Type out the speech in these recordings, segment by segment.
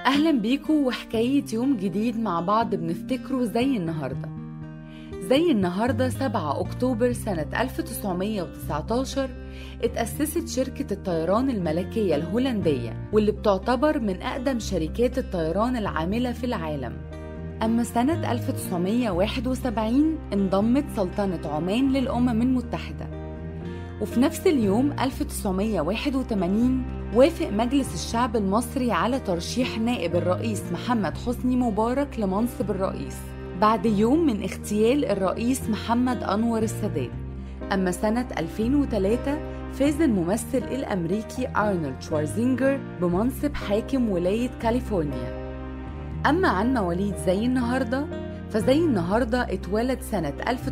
أهلا بيكم وحكاية يوم جديد مع بعض بنفتكره زي النهاردة زي النهاردة 7 أكتوبر سنة 1919 اتأسست شركة الطيران الملكية الهولندية واللي بتعتبر من أقدم شركات الطيران العاملة في العالم أما سنة 1971 انضمت سلطنة عمان للأمم المتحدة وفي نفس اليوم 1981 وافق مجلس الشعب المصري على ترشيح نائب الرئيس محمد حسني مبارك لمنصب الرئيس بعد يوم من اغتيال الرئيس محمد أنور السادات أما سنة 2003 فاز الممثل الأمريكي أرنولد شوارزينجر بمنصب حاكم ولاية كاليفورنيا أما عن مواليد زي النهاردة فزي النهاردة اتولد سنة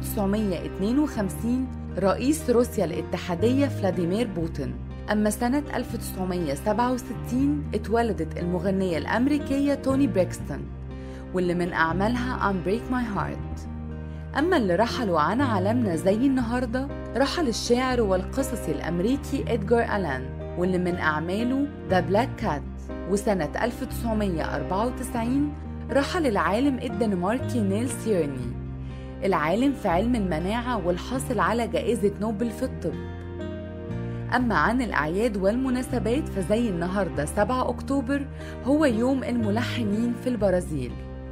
1952 رئيس روسيا الاتحادية فلاديمير بوتين أما سنة 1967 اتولدت المغنية الأمريكية توني بريكستون واللي من أعمالها I'm Break My Heart أما اللي رحلوا عن عالمنا زي النهاردة رحل الشاعر والقصصي الأمريكي إدغار ألان واللي من أعماله The Black Cat وسنة 1994 رحل العالم الدنماركي نيل سيرني العالم في علم المناعة والحاصل على جائزة نوبل في الطب أما عن الأعياد والمناسبات فزي النهاردة 7 أكتوبر هو يوم الملحنين في البرازيل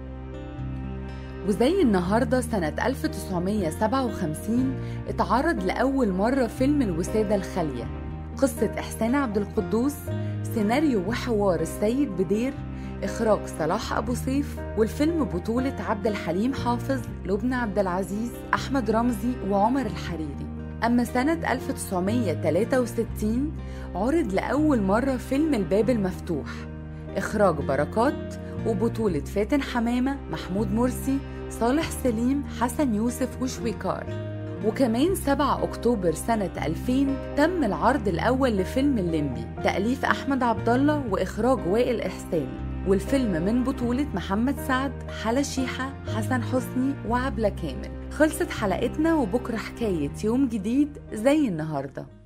وزي النهاردة سنة 1957 اتعرض لأول مرة فيلم الوسادة الخالية قصة إحسان عبد القدوس سيناريو وحوار السيد بدير إخراج صلاح أبو سيف والفيلم بطولة عبد الحليم حافظ لبنى عبد العزيز أحمد رمزي وعمر الحريري أما سنة 1963 عرض لأول مرة فيلم الباب المفتوح إخراج بركات وبطولة فاتن حمامة محمود مرسي صالح سليم حسن يوسف وشويكار وكمان 7 أكتوبر سنة 2000 تم العرض الأول لفيلم الليمبي تأليف أحمد عبد الله وإخراج وائل إحسان والفيلم من بطولة محمد سعد حلا شيحة حسن حسني وعبلة كامل خلصت حلقتنا وبكرة حكاية يوم جديد زي النهارده